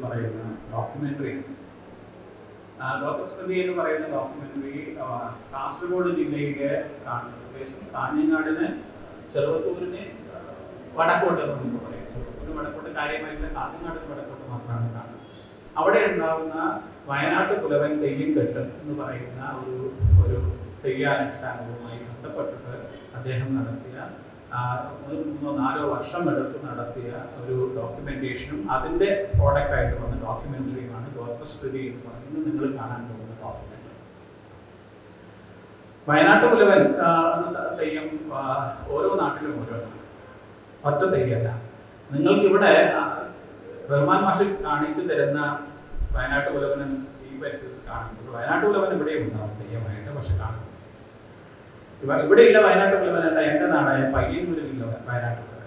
പറയുന്ന ഡോക്യുമെൻ്ററി ഗോത്രസ്മൃതി എന്ന് പറയുന്ന ഡോക്യുമെൻ്ററി കാസർഗോഡ് ജില്ലയിലെ കാ- പ്രദേശം കാഞ്ഞങ്ങാടിന് ചെറുവത്തൂരിന് ആ, വടക്കോട്ട് എന്ന് നമുക്ക് പറയാം ചെറുവത്തൂര് വടക്കോട്ട് കാര്യമായിട്ട് കാഞ്ഞങ്ങാടിന് വടക്കോട്ട് മാത്രമാണ് കാണുന്നത് അവിടെ ഉണ്ടാവുന്ന വയനാട്ട് പുലവൻ തെയ്യം കെട്ട് എന്ന് പറയുന്ന ഒരു ഒരു തെയ്യാനുഷ്ഠാനവുമായി ബന്ധപ്പെട്ടിട്ട് അദ്ദേഹം നടത്തിയ ആ, ഒരു മൂന്നോ നാലോ വർഷം എടുത്ത് നടത്തിയ ഒരു ഡോക്യുമെന്റേഷനും അതിന്റെ പ്രോഡക്റ്റ് ആയിട്ട് വന്ന ഡോക്യുമെന്ററിയുമാണ് ഗോത്രസ്മൃതി എന്ന് പറയുന്നത് നിങ്ങൾ കാണാൻ പോകുന്ന ഡോക്യുമെന്ററി വയനാട്ട് പുലവൻ ആ, എന്ന തെയ്യം ആ, ഓരോ നാട്ടിലും ഓരോന്നാണ് ഒറ്റ തെയ്യമല്ല നിങ്ങൾക്ക് ഇവിടെ ആ, റഹ്മാൻ മാഷി കാണിച്ചു തരുന്ന വയനാട്ട് പുലവനും ഈ പരിസരത്ത് കാണുമ്പോൾ വയനാട്ട് പുലവൻ ഇവിടെ ഉണ്ടാവും തെയ്യമായിട്ട് പക്ഷെ കാണും ഇവ- ഇവിടെ ഇല്ല വയനാട്ട് പുലവനല്ല എൻ്റെ നാടായ പയ്യന്നൂരിലില്ല വയനാട്ട് പുലവൻ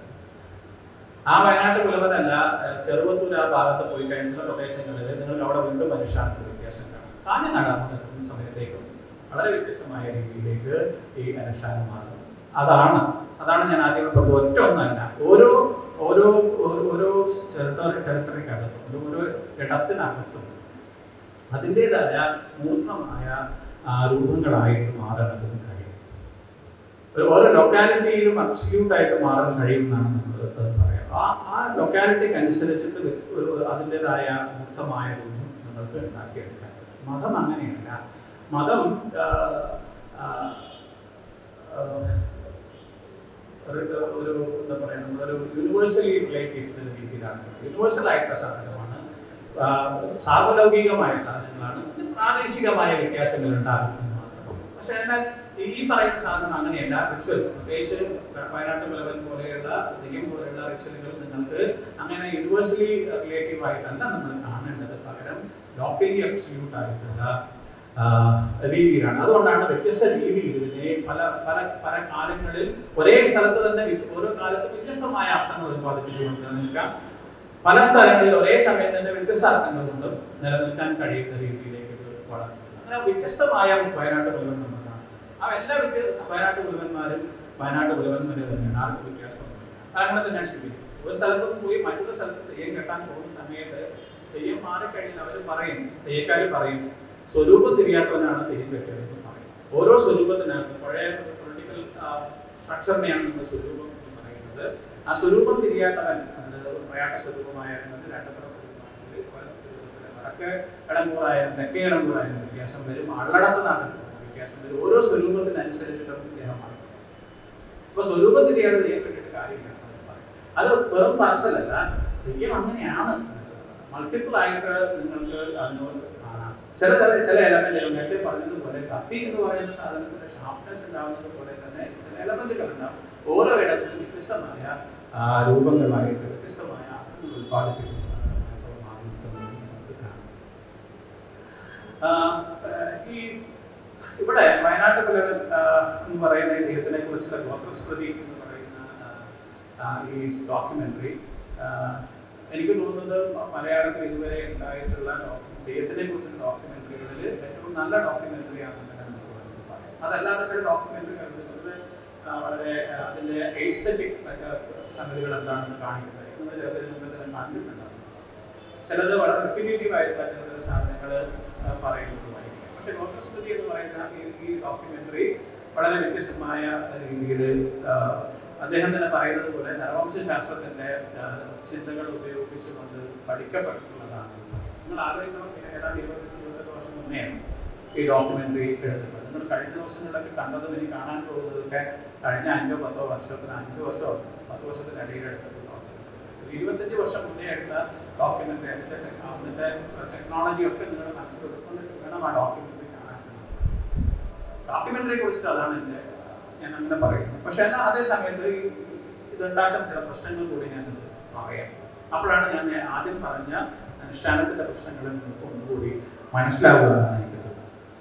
ആ വയനാട്ട് പുലവനല്ല ഏഹ്, ചെറുവത്തൂർ ആ ഭാഗത്ത് പോയി കഴിഞ്ഞ ചില പ്രദേശങ്ങളിൽ നിങ്ങൾക്ക് അവിടെ വീണ്ടും മനുഷ്യാർത്ഥ വ്യത്യാസം കാണും കാഞ്ഞങ്ങാടാണ് എത്തുന്ന സമയത്തേക്കും വളരെ വ്യത്യസ്തമായ രീതിയിലേക്ക് ഈ അനുഷ്ഠാനം മാറും അതാണ് അതാണ് ഞാൻ ആദ്യം പറഞ്ഞത് ഒറ്റ ഒന്നല്ല ഓരോ ഓരോ ഓരോ- ഓരോ ടെറിട്ടറി ടെറിട്ടറിക്കകത്തും ഒരു ഓരോ ഇടത്തിനകത്തും അതിൻ്റെതായ മൂർത്തമായ ആ, രൂപങ്ങളായിട്ട് മാറണതിന് കഴിയും ഒരു ഓരോ ലൊക്കാലിറ്റിയിലും അബ്സല്യൂട്ട് ആയിട്ട് മാറാൻ കഴിയുമെന്നാണ് നമ്മൾ അത് പറയാം ആ ആ ലൊക്കാലിറ്റിക്ക് അനുസരിച്ചിട്ട് വ്യ- ഒരു അതിൻ്റെതായ മൂർത്തമായ രൂപം നിങ്ങൾക്ക് ഉണ്ടാക്കിയെടുക്കാൻ പറ്റും മതം അങ്ങനെയല്ല മതം ആ, ആ, ആ, ഒരു ഒരു എന്താ പറയുക നമ്മളൊരു യൂണിവേഴ്സലി റിലേറ്റ് ചെയ്യുന്ന രീതിയിലാണ് യൂണിവേഴ്സൽ ആയിട്ടുള്ള സാധനമാണ് ആ, സാർവലൗകികമായ സാധനങ്ങളാണ് പിന്നെ പ്രാദേശികമായ വ്യത്യാസങ്ങൾ ഉണ്ടാകും എന്ന് മാത്രമേ പക്ഷേ എന്നാൽ ഈ പറയുന്ന സാധനം അങ്ങനെയല്ല റിച്വൽ പ്രത്യേകിച്ച് വയനാട്ട് മുലവൻ പോലെയുള്ള തെയ്യം പോലെയുള്ള റിച്വലുകൾ നിങ്ങൾക്ക് അങ്ങനെ യൂണിവേഴ്സലി റിലേറ്റീവ് ആയിട്ടല്ല നമ്മൾ കാണേണ്ടത് പകരം ലോക്കലി അബ്സല്യൂട്ട് ആയിട്ടുള്ള ആ, രീതിയിലാണ് അതുകൊണ്ടാണ് വ്യത്യസ്ത രീതിയിൽ ഇതിനെ പല പല പല കാലങ്ങളിൽ ഒരേ സ്ഥലത്ത് തന്നെ വി- ഓരോ കാലത്ത് വ്യത്യസ്തമായ അർത്ഥങ്ങൾ ഉത്പാദിപ്പിച്ചുകൊണ്ട് നിൽക്കാം പല സ്ഥലങ്ങളിൽ ഒരേ സമയം തന്നെ വ്യത്യസ്ത അർത്ഥങ്ങൾ കൊണ്ടും നിലനിൽക്കാൻ കഴിയുന്ന രീതിയിലേക്ക് ഇത് വളർന്നു അങ്ങനെ വ്യത്യസ്തമായ വയനാട്ട് മുഴുവൻ നമ്മൾ കാണും ആ എല്ലാ വ്യത്യ വയനാട്ട് മുഴുവന്മാരും വയനാട്ട് മുഴുവന്മാരെ തന്നെയാണ് ആർക്കും വ്യത്യാസമൊന്നുമില്ല അങ്ങനെ തന്നെ ശരിക്കും ഒരു സ്ഥലത്ത് നിന്ന് പോയി മറ്റൊരു സ്ഥലത്ത് തെയ്യം കെട്ടാൻ പോകുന്ന സമയത്ത് തെയ്യം മാറിക്കഴിഞ്ഞാൽ അവർ പറയും തെയ്യക്കാർ പറയും സ്വരൂപം തിരിയാത്തവനാണ് തെയ്യം കെട്ടിയതെന്ന് പറയും ഓരോ സ്വരൂപത്തിനകത്ത് പഴയ പൊളിറ്റിക്കൽ സ്ട്രക്ചറിനെയാണ് നമ്മൾ സ്വരൂപം എന്ന് പറയുന്നത് ആ സ്വരൂപം തിരിയാത്തവൻ അത് പ്രയാട്ട സ്വരൂപമായിരുന്നത് രണ്ടത്ര സ്വരൂപമാണെങ്കിൽ വടക്ക് സ്വരൂപത്തില് വടക്ക് ഇളങ്കൂറായാലും തെക്കേ ഇളങ്കൂറായാലും വ്യത്യാസം വരും അള്ളടത്ത് നാട്ടിൽ വ്യത്യാസം വരും ഓരോ സ്വരൂപത്തിനനുസരിച്ചിട്ടും ഇദ്ദേഹം മാറി അപ്പൊ സ്വരൂപം തിരിയാതെ തെയ്യം കെട്ടിയിട്ട് കാര്യമില്ല എന്ന് പറയും. അത് വെറും പറച്ചിലല്ല തെയ്യം അങ്ങനെയാണ് മൾട്ടിപ്പിൾ ആയിട്ട് നിങ്ങൾക്ക് അതിനോട് കാണാം ചില ചില ചില എലമെന്റുകൾ നേരത്തെ പറഞ്ഞതുപോലെ കത്തി എന്ന് പറയുന്ന സാധനത്തിന്റെ ഷാർപ്നെസ് ഉണ്ടാവുന്നത് പോലെ തന്നെ ചില എലമെന്റുകൾ ഉണ്ടാവും ഓരോ ഇടത്തിലും വ്യത്യസ്തമായ ആ, രൂപങ്ങളായിട്ട് വ്യത്യസ്തമായ അർത്ഥങ്ങൾ ഉത്പാദിപ്പിക്കുന്നതാണ് ഇപ്പോൾ മാറി നിൽക്കുന്നത് നമുക്ക് കാണാം ആ, ഏഹ്, ഈ ഇവിടെ വയനാട്ട് പുലവൻ ആ, എന്ന് പറയുന്ന ഇദ്ദേഹത്തിനെ കുറിച്ചുള്ള ഗോത്രസ്മൃതി എന്ന് പറയുന്ന ആ, ആ, ഈ ഡോക്യുമെന്ററി എനിക്ക് തോന്നുന്നത് മലയാളത്തിൽ ഇതുവരെ ഉണ്ടായിട്ടുള്ള ഡോ- തെയ്യത്തിനെ കുറിച്ചുള്ള ഡോക്യുമെന്ററികളിൽ ഏറ്റവും നല്ല ഡോക്യുമെന്ററി ആണെന്ന് തന്നെ നമുക്ക് വേണമെങ്കിൽ പറയാം അതല്ലാതെ ചില ഡോക്യുമെന്ററികളുണ്ട് ചിലത് ആ, വളരെ ആ, അതിന്റെ എയ്സ്തറ്റിക് സംഗതികൾ എന്താണെന്ന് കാണിക്കുന്നത് നിങ്ങൾ ചിലപ്പോൾ ഇതിന് മുമ്പ് തന്നെ കണ്ടിട്ടുണ്ടാകും ചിലത് വളരെ റിപ്പീറ്റീവ് ആയിട്ടുള്ള ചില ചില സാധനങ്ങൾ പറയുന്നതുമായിരിക്കും പക്ഷെ ഗോത്രസ്മൃതി എന്ന് പറയുന്ന ഈ ഈ ഡോക്യുമെന്ററി വളരെ വ്യത്യസ്തമായ രീതിയിൽ അദ്ദേഹം തന്നെ പറയുന്നത് പോലെ നരവംശാസ്ത്രത്തിന്റെ ആ, ചിന്തകൾ ഉപയോഗിച്ചുകൊണ്ട് പഠിക്കപ്പെട്ടിട്ടുള്ളതാണ് നിങ്ങൾ ആലോചിക്കണം പിന്നെ ഏതാണ്ട് ഇരുപത്തഞ്ച് ഇരുപത്തെട്ട് വർഷം മുന്നെയാണ് ഈ ഡോക്യുമെന്ററി എടുത്തിട്ടുള്ളത് നിങ്ങൾ കഴിഞ്ഞ ദിവസങ്ങളിലൊക്കെ കണ്ടതും ഇനി കാണാൻ പോകുന്നതൊക്കെ കഴിഞ്ഞ അഞ്ചോ പത്തോ വർഷത്തിന് അഞ്ച് വർഷമോ പത്ത് വർഷത്തിനിടയിൽ എടുത്തിട്ടുള്ള documentary. ഒരു ഇരുപത്തഞ്ച് വർഷം മുന്നേ എടുത്ത ഡോക്യുമെന്ററി അതിന്റെ ടെക്- അതിന്റെ ടെക്നോളജി ഒക്കെ നിങ്ങൾ മനസ്സിലെടുത്തുകൊണ്ട് വേണം ആ ഡോക്യുമെന്ററി കാണാൻ ഡോക്യുമെന്ററിയെ കുറിച്ചിട്ട് അതാണ് എൻ്റെ ഞാൻ അങ്ങനെ പറയുന്നത് പക്ഷെ എന്നാൽ അതേ സമയത്ത് ഈ ഇതുണ്ടാക്കുന്ന ചില പ്രശ്നങ്ങൾ കൂടി ഞാൻ പറയാം അപ്പോഴാണ് ഞാൻ നേ- ആദ്യം പറഞ്ഞ അനുഷ്ഠാനത്തിന്റെ പ്രശ്നങ്ങൾ നിങ്ങൾക്ക് ഒന്നുകൂടി മനസ്സിലാവുക എന്നാണ് എനിക്ക് തോന്നുന്നത്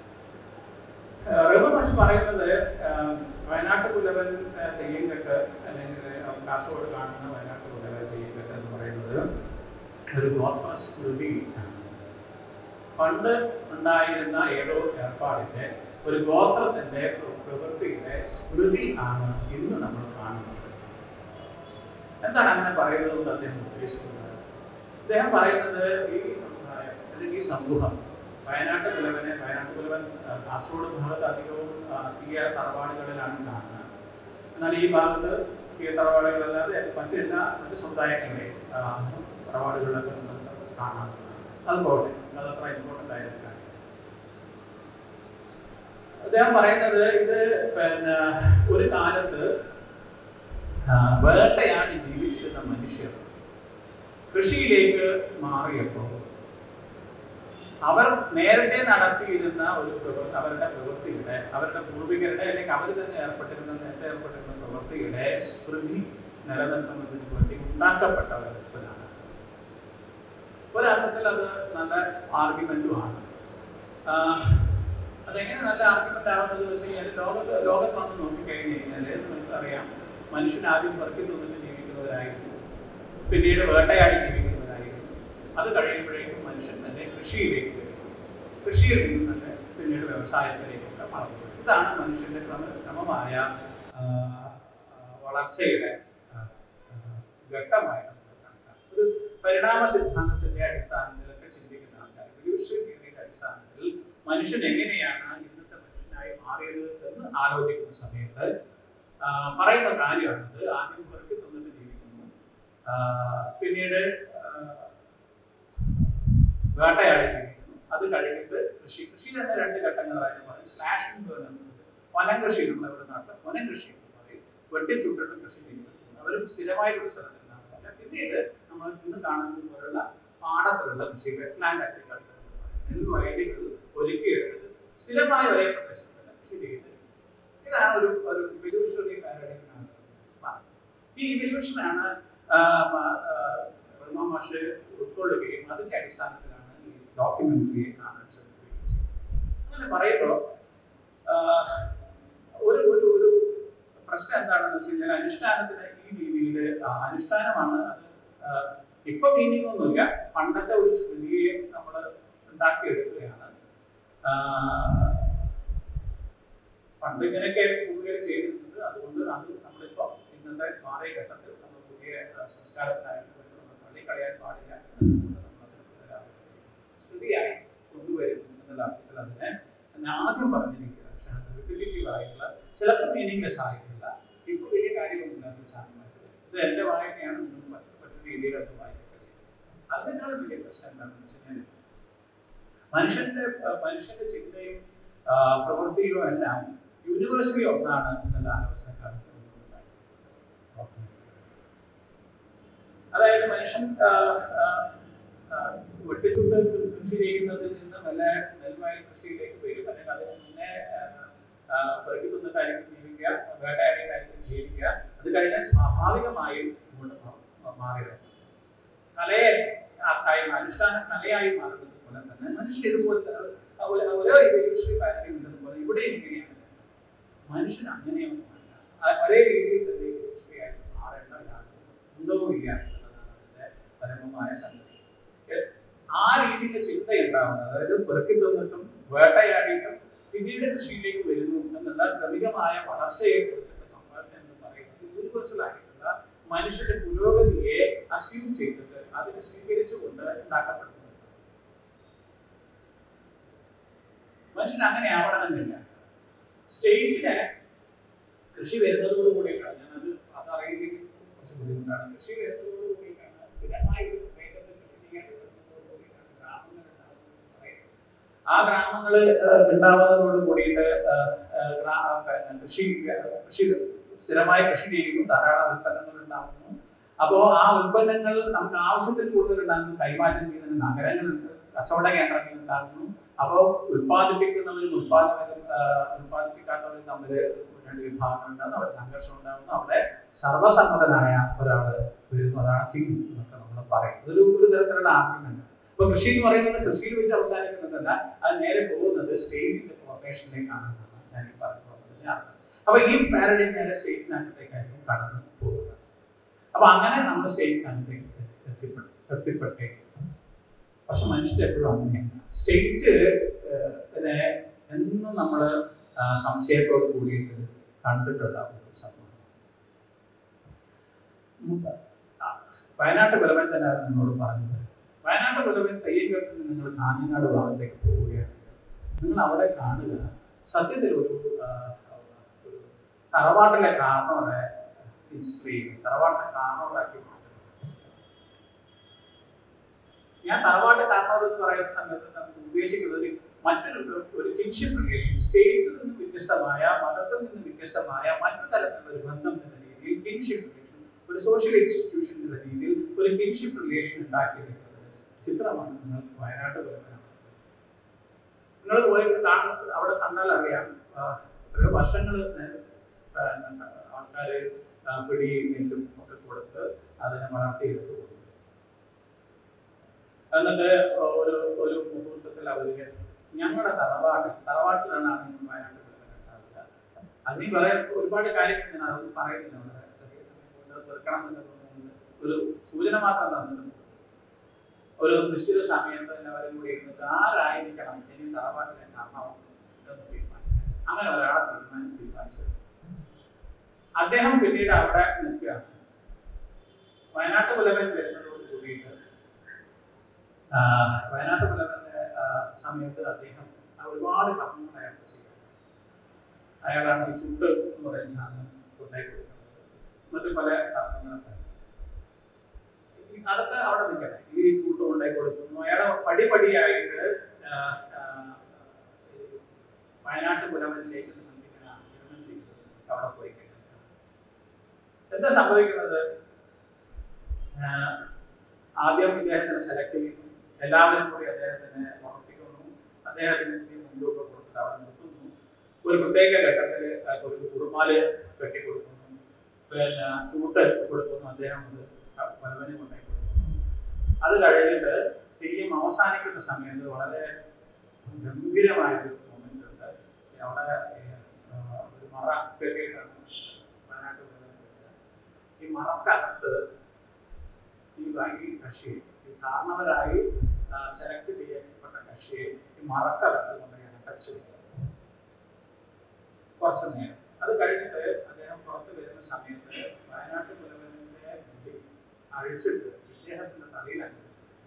റബ പക്ഷെ പറയുന്നത് ആഹ്, വയനാട്ട് പുലവൻ ആഹ്, തെയ്യംകെട്ട് അല്ലെങ്കിൽ ആഹ്, കാസർഗോഡ് കാണുന്ന വയനാട്ട് പുലവൻ തെയ്യംകെട്ട് എന്ന് പറയുന്നത് ഒരു ഗോത്ര സ്മൃതി ആണ്. പണ്ട് ഉണ്ടായിരുന്ന ഏതോ ഏർപ്പാടിന്റെ ഒരു ഗോത്രത്തിന്റെ പ്ര- പ്രവൃത്തിയുടെ സ്മൃതി ആണ് ഇന്ന് നമ്മൾ കാണുന്നത് എന്താണ് അങ്ങനെ പറയുന്നത് കൊണ്ട് അദ്ദേഹം ഉദ്ദേശിക്കുന്നത് അദ്ദേഹം പറയുന്നത് ഈ സമുദായം അല്ലെങ്കിൽ ഈ സമൂഹം വയനാട്ട് പുലവനെ വയനാട്ട് പുലവൻ ആ, കാസർഗോഡ് ഭാഗത്ത് അധികവും ആ, തീയ തറവാടുകളിലാണ് കാണുന്നത് എന്നാൽ ഈ ഭാഗത്ത് തീയ തറവാടുകളല്ലാതെ മറ്റെല്ലാ മറ്റ് സമുദായങ്ങളുടെയും ആ, തറവാടുകളിലൊക്കെ നമുക്ക് കാണാം അത് പോട്ടെ അതത്ര ഇമ്പോർട്ടൻ്റ് ആയ ഒരു കാര്യം അദ്ദേഹം പറയുന്നത് ഇത് പിന്നെ ഒരു കാലത്ത് ആ, വേട്ടയാടി ജീവിച്ചിരുന്ന മനുഷ്യർ കൃഷിയിലേക്ക് മാറിയപ്പോൾ അവർ നേരത്തെ നടത്തിയിരുന്ന ഒരു പ്രവൃത്തി അവരുടെ പ്രവൃത്തിയുടെ അവരുടെ പൂർവികരുടെ അല്ലെങ്കിൽ അവർ തന്നെ ഏർപ്പെട്ടിരുന്ന നേരത്തെ ഏർപ്പെട്ടിരുന്ന പ്രവൃത്തിയുടെ സ്മൃതി നിലനിർത്തുന്നതിന് വേണ്ടി ഉണ്ടാക്കപ്പെട്ട ഒരു രക്ഷനാണ് ഒരർത്ഥത്തിൽ അത് നല്ല ആർഗ്യുമെന്റുമാണ് അതെങ്ങനെ നല്ല ആർഗ്യുമെന്റ് ആവുന്നത് വെച്ച് കഴിഞ്ഞാൽ ലോകത്ത് ലോകത്ത് വന്ന് നോക്കിക്കഴിഞ്ഞ് കഴിഞ്ഞാൽ നമുക്കറിയാം മനുഷ്യൻ ആദ്യം പെറുക്കി തിന്നിട്ട് ജീവിക്കുന്നവരായിരുന്നു പിന്നീട് വേട്ടയാടി ജീവിക്കുന്നവരായിരുന്നു അത് കഴിയുമ്പോഴേക്കും മനുഷ്യൻ തന്നെ കൃഷിയിലേക്ക് വരും. കൃഷിയിൽ നിന്ന് തന്നെ പിന്നീട് വ്യവസായത്തിലേക്കൊക്കെ വളർന്നു വരും. ഇതാണ് മനുഷ്യന്റെ ക്രമ ക്രമമായ ആ, ആ, വളർച്ചയുടെ ആ, ആ, ഘട്ടമായിട്ട് നമ്മൾ കണക്കാക്കാം ഒരു പരിണാമ സിദ്ധാന്തത്തിന്റെ അടിസ്ഥാനത്തിലൊക്കെ ചിന്തിക്കുന്ന ആൾക്കാർ എവല്യൂഷണറി തിയറിയുടെ അടിസ്ഥാനത്തിൽ മനുഷ്യൻ എങ്ങനെയാണ് ഇന്നത്തെ മനുഷ്യനായി മാറിയത് എന്ന് ആലോചിക്കുന്ന സമയത്ത് ആ, പറയുന്ന കാര്യമാണത് ആദ്യം പെറുക്കി തന്നിട്ട് ജീവിക്കുന്നു ആ, പിന്നീട് ആ, വേട്ടയാടി ജീവിക്കുന്നു അത് കഴിഞ്ഞിട്ട് കൃഷി കൃഷി തന്നെ രണ്ട് ഘട്ടങ്ങളായിട്ട് പറയും സ്ലാഷിംഗ് ബേൺ എന്ന് വെച്ചാൽ വനം കൃഷി നമ്മുടെ നാട്ടിൽ വനം കൃഷി എന്ന് പറയും വെട്ടിച്ചുട്ടിട്ട് കൃഷി ചെയ്യുന്നത് അവരും സ്ഥിരമായിട്ടൊരു സ്ഥലത്ത് ഉണ്ടാകുന്നില്ല പിന്നീട് നമ്മൾ ഇന്ന് കാണുന്നത് പോലുള്ള പാടത്തിലുള്ള കൃഷി വെറ്റ്ലാൻഡ് അഗ്രികൾച്ചർ നെൽവയലുകൾ ഒരുക്കിയെടുത്തത് സ്ഥിരമായ ഒരേ പ്രദേശത്ത് തന്നെ കൃഷി ചെയ്യുന്നത് ഇതാണ് ഒരു ഒരു ഇവല്യൂഷണറി പാരഡൈമാണ് ഈ ഇവല്യൂഷനാണ് ബ്രഹ്മ മാഷ് ഉൾക്കൊള്ളുകയും അതിന്റെ അടിസ്ഥാനത്തിലാണ് ഈ ഡോക്യുമെന്ററിയെ കാണാൻ ശ്രമിക്കുകയും ചെയ്യുന്നത് അങ്ങനെ പറയുമ്പോൾ ഒരു ഒരു ഒരു പ്രശ്നം എന്താണെന്ന് വെച്ച് കഴിഞ്ഞാൽ അനുഷ്ഠാനത്തിന് ഈ രീതിയിൽ അനുഷ്ഠാനമാണ് അത് ആ, ഇപ്പൊ മീനിങ് ഒന്നുമില്ല പണ്ടത്തെ ഒരു സ്മൃതിയെ നമ്മൾ ഉണ്ടാക്കിയെടുക്കുകയാണ് ആ, പണ്ട് ഇങ്ങനെയൊക്കെ കൂടുതൽ ചെയ്തിരുന്നത് അതുകൊണ്ട് അത് നമ്മളിപ്പോ ഇന്നത്തെ മാറിയ ഘട്ടത്തിൽ നമ്മൾ പുതിയ ആ, സംസ്കാരത്തിനായിട്ട് വരുമ്പോൾ നമ്മൾ തള്ളിക്കളയാൻ പാടില്ല എന്നുള്ളത് നമ്മളതിന് പുനരാലോചിക്കുന്നു. സ്മൃതിയായി കൊണ്ടുവരുന്നു എന്നുള്ള അർത്ഥത്തിൽ അതിനെ ഞാൻ ആദ്യം പറഞ്ഞിരിക്കുന്നത് പക്ഷേ അത് റിപ്പിറ്റേറ്റീവ് ആയിട്ടുള്ള ചിലപ്പോൾ മീനിങ്ലെസ് ആയിട്ടില്ല ഇപ്പൊ വലിയ കാര്യമൊന്നുമില്ലാത്ത സാധനമായിട്ട് വരും. ഇത് എന്റെ വായനയാണ് നിങ്ങൾക്ക് മറ്റു മറ്റു രീതിയിൽ അത് വായിക്കുക ചെയ്യുന്നത് അതിനേക്കാളും വലിയ പ്രശ്നം എന്താണെന്ന് വെച്ച് കഴിഞ്ഞാൽ മനുഷ്യന്റെ ആ, മനുഷ്യന്റെ ചിന്തയും ആ, പ്രവൃത്തിയും എല്ലാം യൂണിവേഴ്സിറ്റി ഒന്നാണ് എന്നുള്ള ആലോചന കാലത്ത് നമുക്കുണ്ടായി. അതായത് മനുഷ്യൻ ആ, ആ, ആ, വെട്ടിച്ചുട്ട് കൃഷി ചെയ്യുന്നതിൽ നിന്ന് വല്ല നെൽവയൽ കൃഷിയിലേക്ക് വരും അല്ലെങ്കിൽ അതിന് മുന്നേ ആ, ആ, പെറുക്കി തിന്നിട്ടായിരിക്കും ജീവിക്കുക വേട്ടയാടിയിട്ടായിരിക്കും ജീവിക്കുക അത് കഴിഞ്ഞാൽ സ്വാഭാവികമായും ഇങ്ങോട്ട് മാ- മാറി വരും കലയെ ആയി അനുഷ്ഠാന കലയായി മാറുന്നത് പോലെ തന്നെ മനുഷ്യൻ ഇതുപോലെ തന്നെ ഒരു- ഓരോ ഇവല്യൂഷണറി പാരഡൈം ഉള്ളതുപോലെ ഇവിടെ ഇങ്ങനെയാണ് മനുഷ്യൻ അങ്ങനെയൊന്നുമല്ല ആ ഒരേ രീതിയിൽ തന്നെ ഇവല്യൂഷണറി മാറേണ്ട യാതൊരു ബന്ധവുമില്ല എന്നുള്ളതാണ് അതിന്റെ പരമമായ സംഗതി എ- ആ രീതിയിലെ ചിന്ത ഉണ്ടാവുന്നത് അതായത് പെറുക്കി തന്നിട്ടും വേട്ടയാടിയിട്ടും പിന്നീട് കൃഷിയിലേക്ക് വരുന്നു എന്നുള്ള ക്രമികമായ വളർച്ചയെ കുറിച്ചുള്ള സംഭാഷണം എന്ന് പറയുന്നത് യൂണിവേഴ്സൽ ആയിട്ടുള്ള മനുഷ്യന്റെ പുരോഗതിയെ അസ്യൂം ചെയ്തിട്ട് അതിനെ സ്വീകരിച്ചുകൊണ്ട് ഉണ്ടാക്കപ്പെടുന്നു മനുഷ്യൻ അങ്ങനെ ആവണമെന്നില്ല സ്റ്റേറ്റിന് കൃഷി വരുന്നതോട് കൂടിയിട്ടാണ് ഞാനത് അതറിയില്ലെങ്കിൽ കുറച്ച് ബുദ്ധിമുട്ടാണ് കൃഷി വരുന്നതോട് കൂടിയിട്ടാണ് സ്ഥിരമായി ഒരു പ്രദേശത്ത് കൃഷി ചെയ്യാൻ വരുന്നതോട് കൂടിയിട്ടാണ് ഗ്രാമങ്ങൾ ഉണ്ടാകുന്നത് പറയുന്നത് ആ ഗ്രാമങ്ങൾ ഉണ്ടാവുന്നതോട് കൂടിയിട്ട് ആ, ആ, ഗ്രാ- ആ, പിന്നെ കൃഷി കൃഷി സ്ഥിരമായി കൃഷി ചെയ്യുന്നു ധാരാളം ഉൽപ്പന്നങ്ങൾ ഉണ്ടാകുന്നു അപ്പോൾ ആ ഉൽപ്പന്നങ്ങൾ നമുക്ക് ആവശ്യത്തിൽ കൂടുതൽ ഉണ്ടാകുന്നു കൈമാറ്റം ചെയ്യുന്നതിന് നഗരങ്ങളുണ്ട് കച്ചവട കേന്ദ്രങ്ങൾ ഉണ്ടാകുന്നു അപ്പോൾ ഉൽപ്പാദിപ്പിക്കുന്നവരും ഉൽപ്പാദകരും ആ, ഉൽപ്പാദിപ്പിക്കാത്തവരും തമ്മിൽ രണ്ട് വിഭാഗങ്ങൾ ഉണ്ടാകുന്നു അവിടെ സംഘർഷം ഉണ്ടാകുന്നു അവിടെ സർവസമ്മതനായ ഒരാൾ വരുന്നു അതാണ് കിങ് എന്നൊക്കെ നമ്മൾ പറയും ഇതൊരു ഒരു തരത്തിലുള്ള ആർഗ്യുമെന്റ് ഇപ്പൊ കൃഷി എന്ന് പറയുന്നത് കൃഷിയിൽ വെച്ച് അവസാനിക്കുന്നതല്ല അത് നേരെ പോകുന്നത് സ്റ്റേറ്റിന്റെ ഫോർമേഷനിലേക്കാണ് എന്നാണ് ഞാൻ ഈ പറഞ്ഞു പോകുന്നതിന്റെ അർത്ഥം അപ്പൊ ഈ പാരഡൈം നേരെ സ്റ്റേറ്റിനകത്തേക്കായിരിക്കും കടന്നു പോകുന്നത് അപ്പൊ അങ്ങനെ നമ്മൾ സ്റ്റേറ്റിനകത്തേക്ക് എത്തിപ്പെട്ടു എത്തിപ്പെട്ടേക്കും പക്ഷെ മനുഷ്യർ എപ്പോഴും അങ്ങനെയല്ല സ്റ്റേറ്റ് നെ എന്നും നമ്മൾ സംശയത്തോട് കൂടിയിട്ട് കണ്ടിട്ടുള്ള ഒരു സംഭവം മുത്ത- ആ, വയനാട്ട് ബലവൻ തന്നെ അത് നിന്നോട് പറഞ്ഞത് വയനാട് പുലവൻ തെയ്യങ്കെട്ടിൽ നിന്ന് നിങ്ങൾ കാഞ്ഞങ്ങാട് ഭാഗത്തേക്ക് പോവുകയാണ് നിങ്ങൾ അവിടെ കാണുക സത്യത്തിൽ ഒരു ആ, ഒരു തറവാട്ടിലെ കാരണവരെ ഇൻസ്പയർ ചെയ്യുന്നു തറവാട്ടിലെ കാരണവരാക്കി മാറ്റുന്നു ഞാൻ തറവാട്ട് കാരണവർ എന്ന് പറയുന്ന സമയത്ത് നമുക്ക് ഉദ്ദേശിക്കുന്നത് ഒരു മറ്റൊരു ഒരു കിൻഷിപ്പ് റിലേഷൻ സ്റ്റേറ്റിൽ നിന്ന് വ്യത്യസ്തമായ മതത്തിൽ നിന്ന് വ്യത്യസ്തമായ മറ്റു തരത്തിലുള്ള ഒരു ബന്ധം എന്ന രീതിയിൽ കിൻഷിപ്പ് റിലേഷൻ ഒരു സോഷ്യൽ ഇൻസ്റ്റിറ്റ്യൂഷൻ എന്ന രീതിയിൽ ഒരു കിൻഷിപ്പ് റിലേഷൻ ഉണ്ടാക്കിയെടുക്കുന്നത് ചിത്രമാണ് നിങ്ങൾ വയനാട്ട് പുലവനാണ് നിങ്ങൾ പോയി കാണുന്നത് അവിടെ കണ്ടാൽ അറിയാം ആ, എത്രയോ വർഷങ്ങൾ ആൾക്കാർ പിടി നെല്ലും ഒക്കെ കൊടുത്ത് അതിനെ വളർത്തിയെടുത്ത് കൊടുക്കും എന്നിട്ട് ഒരു ഒരു മുഹൂർത്തത്തിൽ അവര് ഞങ്ങളുടെ തറവാട്ടിൽ തറവാട്ടിലാണ് ആണെങ്കിൽ വയനാട്ടിൽ ഉണ്ടാവില്ല അതിന് പറയാൻ ഒരുപാട് കാര്യങ്ങൾ ഞാൻ അതൊന്നും പറയുന്നില്ല വളരെ ചെറിയ സമയം കൊണ്ട് തീർക്കണം എന്നുള്ളത് തോന്നുന്നത് ഒരു സൂചന മാത്രം തന്നിട്ടുണ്ട് ഒരു നിശ്ചിത സമയത്ത് എല്ലാവരും കൂടി ഇരുന്നിട്ട് ആരായിരിക്കണം ഇനി തറവാട്ടിലെ കാരണവും എന്ന് തീരുമാനിക്കാം അങ്ങനെ ഒരാളെ തീരുമാനം തീരുമാനിച്ചത് അദ്ദേഹം പിന്നീട് അവിടെ നിൽക്കുകയാണ് വയനാട്ട് പുലവൻ വരുന്നതോട് കൂടിയിട്ട് ആ, വയനാട്ട് പുലവന്റെ ആ, സമയത്ത് അദ്ദേഹം ആ ഒരുപാട് കർമ്മങ്ങൾ അയാൾ ചെയ്തു അയാളാണ് ഈ ചുണ്ട് എന്ന് പറയുന്ന സാധനം കൊണ്ടായി കൊടുക്കുന്നത് മറ്റു പല കർമ്മങ്ങളൊക്കെ ഈ അതൊക്കെ അവിടെ നിൽക്കട്ടെ ഈ ചൂട്ട് കൊണ്ടായി കൊടുക്കുന്നു അയാളെ പടിപടിയായിട്ട് ആ, ആ, ഈ വയനാട്ട് പുലവനിലേക്ക് നിങ്ങൾക്ക് ഇങ്ങനെ ആഗ്രഹം ചെയ്ത് അവിടെ പോയി കഴിഞ്ഞാൽ എന്താ സംഭവിക്കുന്നത് ആ, ആദ്യം ഇദ്ദേഹത്തിനെ സെലക്ട് ചെയ്യുന്നു എല്ലാവരും കൂടി അദ്ദേഹത്തിനെ ഉറപ്പിക്കുന്നു അദ്ദേഹത്തിന് മുൻതൂക്കം കൊടുത്തിട്ട് അവിടെ നിർത്തുന്നു ഒരു പ്രത്യേക ഘട്ടത്തിൽ ഒരു കുറുമാല് കെട്ടിക്കൊടുക്കുന്നു പിന്നെ ചൂട്ട് കൊടുക്കുന്നു അദ്ദേഹം അത് വലവന് കൊണ്ടായി കൊടുക്കുന്നു അത് കഴിഞ്ഞിട്ട് തെയ്യം അവസാനിക്കുന്ന സമയത്ത് വളരെ ഗംഭീരമായ ഒരു മൊമെന്റ് ഉണ്ട് അവിടെ ആ, ഒരു മറ കെട്ടിയിട്ടാണ് വയനാട്ടിൽ ഈ മറക്കകത്ത് ഈ വ- ഈ കക്ഷി ഈ കാരണവരായി സെലക്ട് ചെയ്യപ്പെട്ട കക്ഷിയെ ഈ മറക്കകത്ത് കൊണ്ടുപോയി അടച്ചു കുറച്ച് നേരം അത് കഴിഞ്ഞിട്ട് അദ്ദേഹം പുറത്ത് വരുന്ന സമയത്ത് വയനാട്ട് പുലവന്റെ മുടി അഴിച്ചിട്ട് ഇദ്ദേഹത്തിന്റെ തലയിൽ അണിയിച്ചു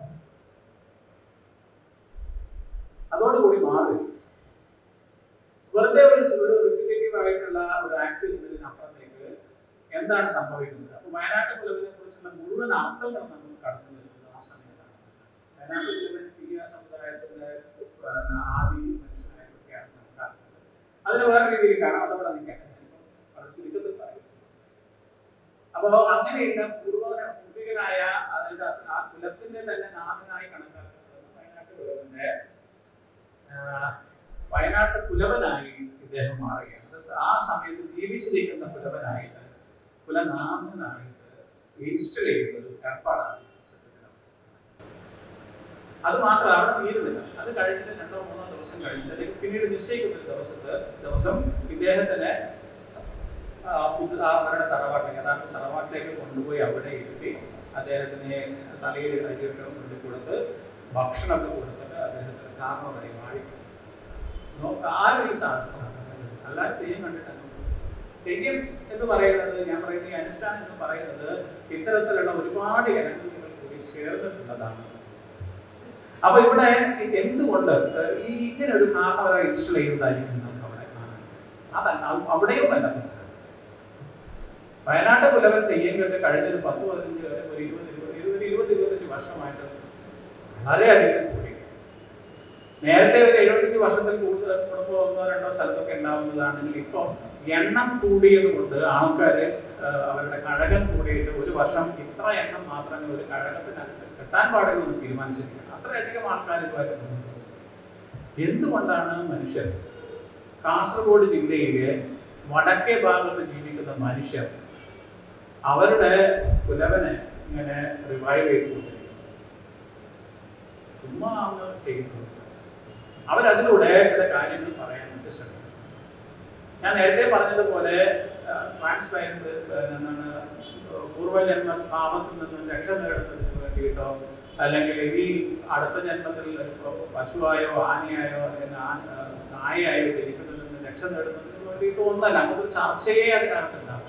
അതോടുകൂടി മാറി വെറുതെ ഒരു ഒരു റിപ്പീറ്റേറ്റീവ് ആയിട്ടുള്ള ഒരു ആക്ട് ഇതിനപ്പുറത്തേക്ക് എന്താണ് സംഭവിക്കുന്നത് അപ്പൊ വയനാട്ട് പുലവിനെ കുറിച്ചുള്ള മുഴുവൻ അർത്ഥങ്ങൾ നമ്മൾ കടന്നു വരുന്നത് ആ സമയത്താണ് വയനാട്ട് പുലവൻ തീയ സമുദായത്തിന്റെ പിന്നെ ആദി മനുഷ്യനായിട്ടൊക്കെയാണ് കണക്കാക്കുന്നത് അതിന് വേറെ രീതിയിൽ കാണാം അതവിടെ നിൽക്കട്ടെ ഞാനിപ്പോ വളരെ ചുരുക്കത്തിൽ പറയും അപ്പോ അങ്ങനെയുള്ള പൂർവ്വ പൂർവികനായ അതായത് ആ കുലത്തിന്റെ തന്നെ നാഥനായി കണക്കാക്കപ്പെടുന്ന വയനാട്ട് പുലവന്റെ ആ, വയനാട്ട് പുലവനായി ഇദ്ദേഹം മാറുകയാണ് അത് ആ സമയത്ത് ജീവിച്ചിരിക്കുന്ന പുലവനായിട്ട് കുലനാഥനായിട്ട് ഇൻസ്റ്റൽ ചെയ്യുന്ന ഒരു ഏർപ്പാടാണ് സത്യത്തിൽ അവിടെ. അത് മാത്രം അവിടെ തീരുന്നില്ല അത് കഴിഞ്ഞിട്ട് രണ്ടോ മൂന്നോ ദിവസം കഴിഞ്ഞിട്ട് അല്ലെങ്കിൽ പിന്നീട് നിശ്ചയിക്കുന്ന ഒരു ദിവസത്ത് ദിവസം ഇദ്ദേഹത്തിനെ ആ, പുതു- ആ അവരുടെ തറവാട്ടിലേക്ക് അതാണ് തറവാട്ടിലേക്ക് കൊണ്ടുപോയി അവിടെ ഇരുത്തി അദ്ദേഹത്തിനെ തലയിൽ അരിയൊക്കെ കൊണ്ടു കൊടുത്ത് ഭക്ഷണമൊക്കെ കൊടുത്തിട്ട് അദ്ദേഹത്തിന് കാരണമായി വാഴി നോക്ക ആരും ഈ സാധനം സാധനം അല്ലാതെ തെയ്യം കണ്ടിട്ടല്ല തെയ്യം എന്ന് പറയുന്നത് ഞാൻ പറയുന്നത് ഈ അനുഷ്ഠാനം എന്ന് പറയുന്നത് ഇത്തരത്തിലുള്ള ഒരുപാട് ഇടങ്ങൾ കൂടി ചേർന്നിട്ടുള്ളതാണ് അപ്പൊ ഇവിടെ എന്തുകൊണ്ട് ഏഹ്, ഈ ഇങ്ങനെ ഒരു കാരണവരായി ഇൻസ്റ്റൽ ചെയ്യുന്നതായിരിക്കും നിങ്ങൾക്ക് അവിടെ കാണാൻ അതല്ല അത് അവിടെയും അല്ല പ്രധാനം. വയനാട്ട് പുലവൻ തെയ്യം കെട്ട് കഴിഞ്ഞ ഒരു പത്ത് പതിനഞ്ച് വരെ ഒരു ഇരുപത് ഇരുപത് ഇരുപത് ഇരുപത് ഇരുപത്തഞ്ച് വർഷമായിട്ട് വളരെയധികം കൂടി നേരത്തെ ഒരു എഴുപത്തഞ്ച് വർഷത്തിൽ കൂടുതൽ കുടുംബം ഒന്നോ രണ്ടോ സ്ഥലത്തൊക്കെ ഉണ്ടാവുന്നതാണെങ്കിൽ ഇപ്പോൾ എണ്ണം കൂടിയത് കൊണ്ട് ആൾക്കാർ അവരുടെ കഴകം കൂടിയിട്ട് ഒരു വർഷം ഇത്ര എണ്ണം മാത്രമേ ഒരു കഴകത്തിനകത്ത് കെട്ടാൻ പാടുള്ളൂ എന്ന് തീരുമാനിച്ചിരിക്കുന്നത് അത്രയധികം ആൾക്കാർ ഇതുവരെ വന്നിട്ടുണ്ട് എന്തുകൊണ്ടാണ് മനുഷ്യർ കാസർഗോഡ് ജില്ലയിലെ വടക്കേ ഭാഗത്ത് ജീവിക്കുന്ന മനുഷ്യർ അവരുടെ പുലവനെ ഇങ്ങനെ റിവൈവ് ചെയ്തുകൊണ്ടിരിക്കുന്നു ചുമ്മാ അങ്ങ് ചെയ്യുന്നു അവരതിലൂടെ ചില കാര്യങ്ങൾ പറയാനായിട്ട് ശ്രമിക്കും ഞാൻ നേരത്തെ പറഞ്ഞതുപോലെ ട്രാൻസ്പയർ എന്താണ് പൂർവ്വജന്മ പാപത്തിൽ നിന്ന് രക്ഷ നേടുന്നതിന് വേണ്ടിയിട്ടോ അല്ലെങ്കിൽ ഈ അടുത്ത ജന്മത്തിൽ ഇപ്പോ പശുവായോ ആനയായോ അല്ലെങ്കിൽ ആ- ആ, നായയായോ ജനിക്കുന്നതിൽ നിന്ന് രക്ഷ നേടുന്നതിന് വേണ്ടിയിട്ട് ഒന്നല്ല അങ്ങനത്തെ ഒരു ചർച്ചയെ അതിനകത്തുണ്ടാവും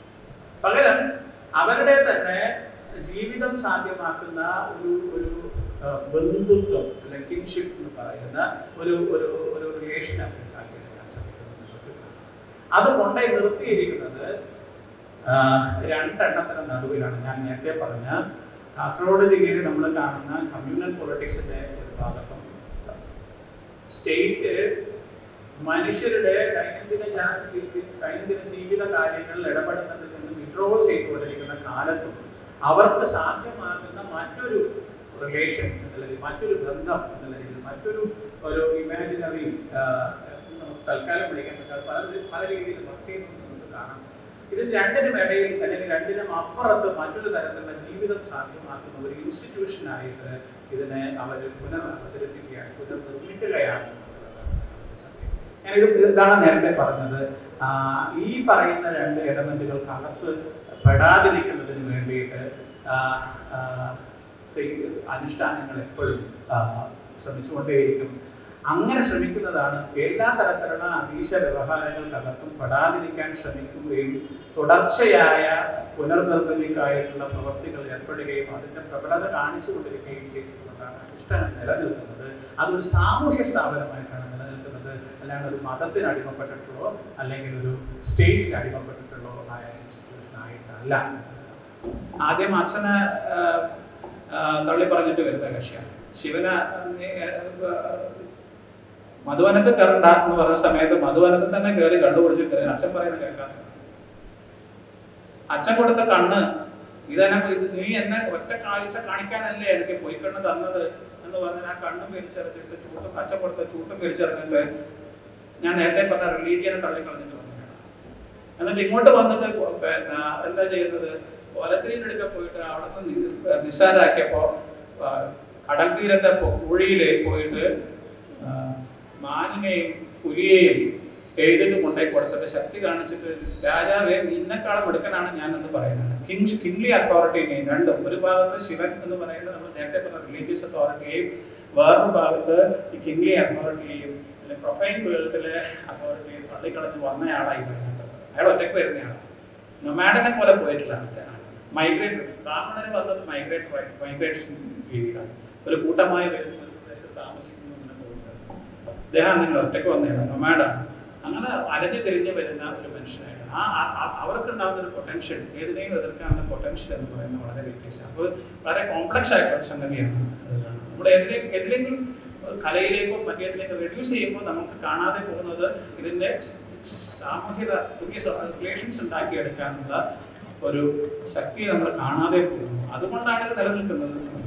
പകരം അവരുടെ തന്നെ ജീവിതം സാധ്യമാക്കുന്ന ഒരു ഒരു ആ, ബന്ധുത്വം അല്ലെങ്കിൽ കിൻഷിപ്പ് എന്ന് പറയുന്ന ഒരു ഒരു ഒരു റിലേഷൻ അവർ ഉണ്ടാക്കിയെടുക്കാൻ ശ്രമിക്കുന്നത് നിങ്ങൾക്ക് കാണാം അത് കൊണ്ടേ നിർത്തിയിരിക്കുന്നത് ആ, രണ്ടെണ്ണത്തിന് നടുവിലാണ് ഞാൻ നേരത്തെ പറഞ്ഞ കാസർഗോഡ് ജില്ലയിൽ നമ്മൾ കാണുന്ന കമ്മ്യൂണൽ പൊളിറ്റിക്സിന്റെ ഒരു ഭാഗത്തും സ്റ്റേറ്റ് മനുഷ്യരുടെ ദൈനംദിന ജാ- ദൈനംദിന ജീവിത കാര്യങ്ങളിൽ ഇടപെടുന്നതിൽ നിന്ന് വിഡ്രോ ചെയ്തുകൊണ്ടിരിക്കുന്ന കാലത്തും അവർക്ക് സാധ്യമാകുന്ന മറ്റൊരു റിലേഷൻ അല്ലെങ്കിൽ മറ്റൊരു ബന്ധം എന്നുള്ള രീതിയിൽ മറ്റൊരു ഒരു ഇമാജിനറി നമുക്ക് തൽക്കാലം വിളിക്കാൻ പക്ഷേ അത് പല പല രീതിയിൽ വർക്ക് ചെയ്യുന്നത് നമുക്ക് കാണാം ഇതിന് രണ്ടിനും ഇടയിൽ അല്ലെങ്കിൽ രണ്ടിനും അപ്പുറത്ത് മറ്റൊരു തരത്തിലുള്ള ജീവിതം സാധ്യമാക്കുന്ന ഒരു ഇൻസ്റ്റിറ്റ്യൂഷനായിട്ട് ഇതിനെ അവർ പുനർ അവതരിപ്പിക്കുകയാണ് പുനർനിർമ്മിക്കുകയാണ് എന്നുള്ളതാണ് അതിന്റെ സത്യം. ഞാനിത് ഇതാണ് നേരത്തെ പറഞ്ഞത് ആ, ഈ പറയുന്ന രണ്ട് എലമെന്റുകൾക്കകത്ത് പെടാതിരിക്കുന്നതിന് വേണ്ടിയിട്ട് ആ, ആ, ചെയ്യ- അനുഷ്ഠാനങ്ങൾ എപ്പോഴും ആ, ശ്രമിച്ചുകൊണ്ടേയിരിക്കും അങ്ങനെ ശ്രമിക്കുന്നതാണ് എല്ലാ തരത്തിലുള്ള അതീശ വ്യവഹാരങ്ങൾക്കകത്തും പെടാതിരിക്കാൻ ശ്രമിക്കുകയും തുടർച്ചയായ പുനർനിർമ്മിതിക്കായിട്ടുള്ള പ്രവൃത്തികൾ ഏർപ്പെടുകയും അതിൻ്റെ പ്രബലത കാണിച്ചുകൊണ്ടിരിക്കുകയും ചെയ്തുകൊണ്ടാണ് അനുഷ്ഠാനം നിലനിൽക്കുന്നത് അതൊരു സാമൂഹ്യ സ്ഥാപനമായിട്ടാണ് നിലനിൽക്കുന്നത് അല്ലാണ്ട് ഒരു മതത്തിന് അടിമപ്പെട്ടിട്ടുള്ളോ അല്ലെങ്കിൽ ഒരു സ്റ്റേറ്റിന് അടിമപ്പെട്ടിട്ടുള്ളോ ആയ ഇൻസ്റ്റിറ്റ്യൂഷൻ ആയിട്ടല്ല ആദ്യം അച്ഛനെ ആ, ആ, തള്ളി പറഞ്ഞിട്ട് വരുന്ന കക്ഷിയാണ് ശിവന മധുവനത്തിൽ കയറണ്ട എന്ന് പറഞ്ഞ സമയത്ത് മധുവനത്തിൽ തന്നെ കയറി കണ്ടുപിടിച്ചിട്ട് അച്ഛൻ പറയുന്ന കേൾക്കാത്ത അച്ഛൻ കൊടുത്ത കണ്ണ് ഇതെന്നെ ഇത് നീ എന്നെ ഒറ്റ കാഴ്ച കാണിക്കാനല്ലേ എനിക്ക് പോയി കണ്ണ് തന്നത് എന്ന് പറഞ്ഞ് ആ കണ്ണും പിരിച്ചെറിഞ്ഞിട്ട് ചൂട്ടും അച്ഛൻ കൊടുത്ത ചൂട്ടും പിരിച്ചെറിഞ്ഞിട്ട് ഞാൻ നേരത്തെ പറഞ്ഞ റിലീജിയനെ തള്ളിക്കളഞ്ഞിട്ട് വന്നതാണ് എന്നിട്ട് ഇങ്ങോട്ട് വന്നിട്ട് കൊ- പിന്നെ എന്താ ചെയ്യുന്നത് ഒലത്തിരിനടുക്ക പോയിട്ട് അവിടെ നിന്ന് നിസ്സാരാക്കിയപ്പോ ആ, കടൽ തീരത്തെ പൊ- കുഴിയിൽ പോയിട്ട് ആ, മാനിനെയും പുലിയെയും എഴുതിട്ട് കൊണ്ടേ കൊടുത്തിട്ട് ശക്തി കാണിച്ചിട്ട് രാജാവെ നിന്നെക്കാളും എടുക്കനാണ് ഞാൻ എന്ന് പറയുന്നത് കിങ് കിങ്ലി അതോറിറ്റിനെയും രണ്ടും ഒരു ഭാഗത്ത് ശിവൻ എന്ന് പറയുന്നത് നമ്മൾ നേരത്തെ പറഞ്ഞ റിലീജിയസ് അതോറിറ്റിയെയും വേറൊരു ഭാഗത്ത് ഈ കിങ്ലി അതോറിറ്റിയെയും അല്ലെങ്കിൽ പ്രൊഫൈൻ വേൾഡിലെ അതോറിറ്റിയെയും തള്ളിക്കളഞ്ഞ് വന്നയാളായി പറയുന്നത് അയാൾ ഒറ്റയ്ക്ക് വരുന്നയാളാണ് നൊമാഡിനെ പോലെ പോയിട്ടില്ല മൈഗ്രേറ്റ് ബ്രാഹ്മണന് വന്നത് മൈഗ്രേറ്റ് മൈഗ്രേഷൻ രീതിയിലാണ് ഒരു കൂട്ടമായി വരുന്ന ഒരു പ്രദേശത്ത് താമസിക്കുന്നു എന്ന് തോന്നുന്നത് അദ്ദേഹം നിങ്ങൾ ഒറ്റയ്ക്ക് വന്നതാണ് നൊമാഡാണ് അങ്ങനെ അലഞ്ഞു തിരിഞ്ഞ് വരുന്ന ഒരു മനുഷ്യനായിരുന്നു ആ ആ- ആ- അവർക്കുണ്ടാകുന്ന ഒരു പൊട്ടൻഷ്യൽ ഏതിനെയും എതിർക്കാനുള്ള പൊട്ടൻഷ്യൽ എന്ന് പറയുന്നത് വളരെ വ്യത്യാസം അപ്പോൾ വളരെ കോംപ്ലക്സ് ആയിട്ടുള്ള ഒരു സംഗതിയാണ് അത് കാണുന്നത് നമ്മൾ എതിരെ എതിരെങ്കിലും കലയിലേക്കോ മറ്റേതിലേക്കോ റെഡ്യൂസ് ചെയ്യുമ്പോൾ നമുക്ക് കാണാതെ പോകുന്നത് ഇതിൻ്റെ സാമൂഹിക പുതിയ റിലേഷൻസ് ഉണ്ടാക്കിയെടുക്കാനുള്ള ഒരു ശക്തി നമ്മൾ കാണാതെ പോകുന്നു അതുകൊണ്ടാണ് ഇത് നിലനിൽക്കുന്നത്